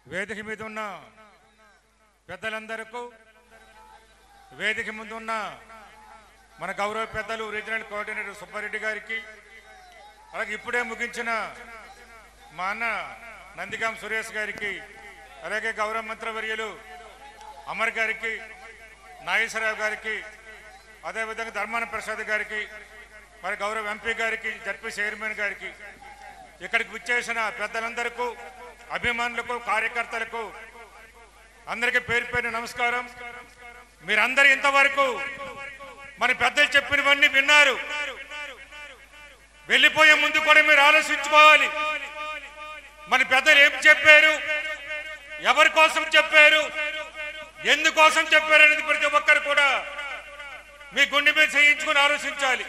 వేదిక మీద ఉన్న పెద్దలందరకు వేదిక ముందు ఉన్న మన గౌరవ పెద్దలు రీజనల్ కోఆర్డినేటర్ సుబ్బారెడ్డి గారికి అలాగే ఇప్పుడే ముగించిన మా అన్న నందిగాం సురేష్ గారికి అలాగే గౌరవ మంత్రివర్యులు అమర్ గారికి నాగేశ్వరరావు గారికి అదేవిధంగా ధర్మాన ప్రసాద్ గారికి మరి గౌరవ ఎంపీ గారికి జడ్పీ చైర్మన్ గారికి ఇక్కడికి విచ్చేసిన పెద్దలందరికీ అభిమానులకు కార్యకర్తలకు అందరికీ పేరు పేరు నమస్కారం మీరందరూ ఇంతవరకు మన పెద్దలు చెప్పినవన్నీ విన్నారు వెళ్ళిపోయే ముందు కూడా మీరు ఆలోచించుకోవాలి మన పెద్దలు ఏం చెప్పారు ఎవరి కోసం చెప్పారు ఎందుకోసం చెప్పారు అనేది ప్రతి ఒక్కరు కూడా మీ గుండె మీద చేయించుకుని ఆలోచించాలి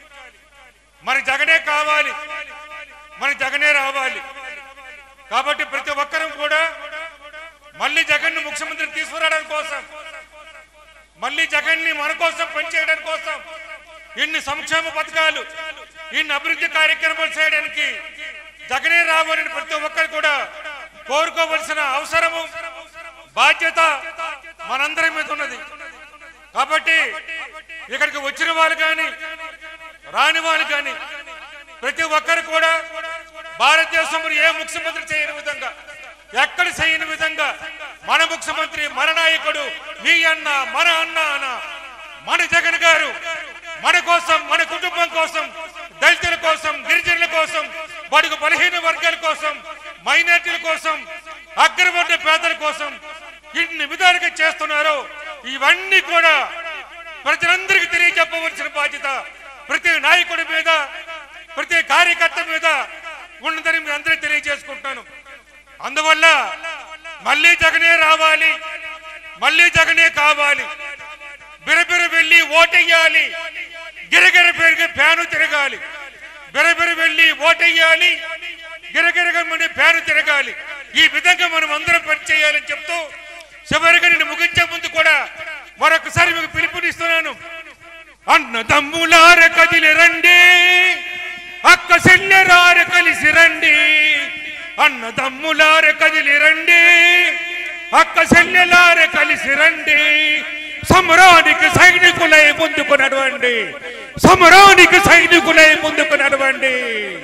మన జగనే కావాలి మన జగనే రావాలి కాబట్టి ప్రతి ఒక్కరూ కూడా మళ్ళీ జగన్ ముఖ్యమంత్రి తీసుకురావడం కోసం మళ్ళీ జగన్ ని మన కోసం పనిచేయడం కోసం ఇన్ని సంక్షేమ పథకాలు ఇన్ని అభివృద్ధి కార్యక్రమాలు చేయడానికి జగనే రావాలని ప్రతి ఒక్కరు కూడా కోరుకోవలసిన అవసరము బాధ్యత మనందరి మీద ఉన్నది కాబట్టి ఇక్కడికి వచ్చిన వాళ్ళు కానీ రాని వాళ్ళు కానీ ప్రతి ఒక్కరు కూడా భారతదేశంలో ఏ ముఖ్యమంత్రి చేయని విధంగా ఎక్కడ చేయని విధంగా మన ముఖ్యమంత్రి మన నాయకుడు మీ అన్న మన అన్న అన్న మన జగన్ గారు మన కోసం మన కుటుంబం కోసం దళితుల కోసం గిరిజనుల కోసం బడుగు బలహీన వర్గాల కోసం మైనార్టీల కోసం అగ్రవర్ణ పేదల కోసం ఇన్ని విధాలుగా చేస్తున్నారు ఇవన్నీ కూడా ప్రజలందరికీ తెలియజెప్పవలసిన బాధ్యత ప్రతి నాయకుడి మీద ప్రతి కార్యకర్త మీద ఉన్నదని మీ అందరికీ తెలియజేసుకుంటున్నాను అందువల్ల మళ్ళీ జగనే రావాలి మళ్ళీ జగనే కావాలి బిరబిర వెళ్ళి ఓటెయ్యాలి గిరగిర పెరిగి ఫ్యాను తిరగాలి బిరబిర వెళ్ళి ఓటెయ్యాలి గిరగిరగా మన ఫ్యాను తిరగాలి ఈ విధంగా మనం అందరం పనిచేయాలని చెప్తూ చివరిగా నేను ముగించే ముందు కూడా మరొకసారి మీకు పిలుపునిస్తున్నాను అన్న తమ్ములార కదిలి రండి అక్క చెల్లెరార కలిసి రండి అన్న తమ్ములార కదిలి రండి అక్క చెల్లెలార కలిసి రండి సమరానికి సైనికులై ముందుకు నడవండి సమరానికి సైనికులై ముందుకు నడవండి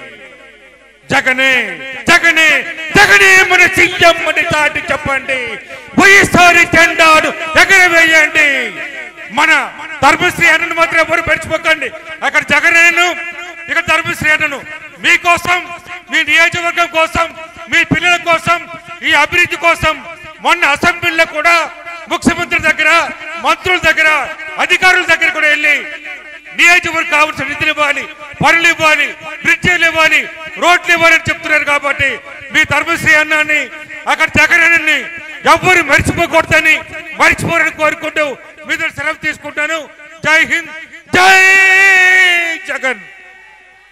జగనే జగనే జగనే మన సీఎమ్మని చాటి చెప్పండి వైఎస్ఆర్ జెండాను ఎగరవేయండి మన ధర్మశ్రీ అన్నను మాత్రం ఎవరు పెంచుకోకండి అక్కడ జగనేను ఇక్కడ ధర్మశ్రీ అన్నను మీకోసం మీ నియోజకవర్గం కోసం మీ పిల్లల కోసం ఈ అభివృద్ధి కోసం మొన్న అసెంబ్లీలో కూడా ముఖ్యమంత్రి దగ్గర మంత్రుల దగ్గర అధికారుల దగ్గర కూడా వెళ్ళి నియోజకవర్గం కావాల్సిన నిధులు ఇవ్వాలి పనులు ఇవ్వాలి బ్రిడ్జీలు ఇవ్వాలి రోడ్లు ఇవ్వాలి అని చెప్తున్నారు కాబట్టి మీ ధర్మశ్రీ అన్నాన్ని అక్కడ జగనని ఎవ్వరు మర్చిపోకూడదని మర్చిపోరని కోరుకుంటూ మీద సెలవు తీసుకుంటాను జై హింద్ జై జగన్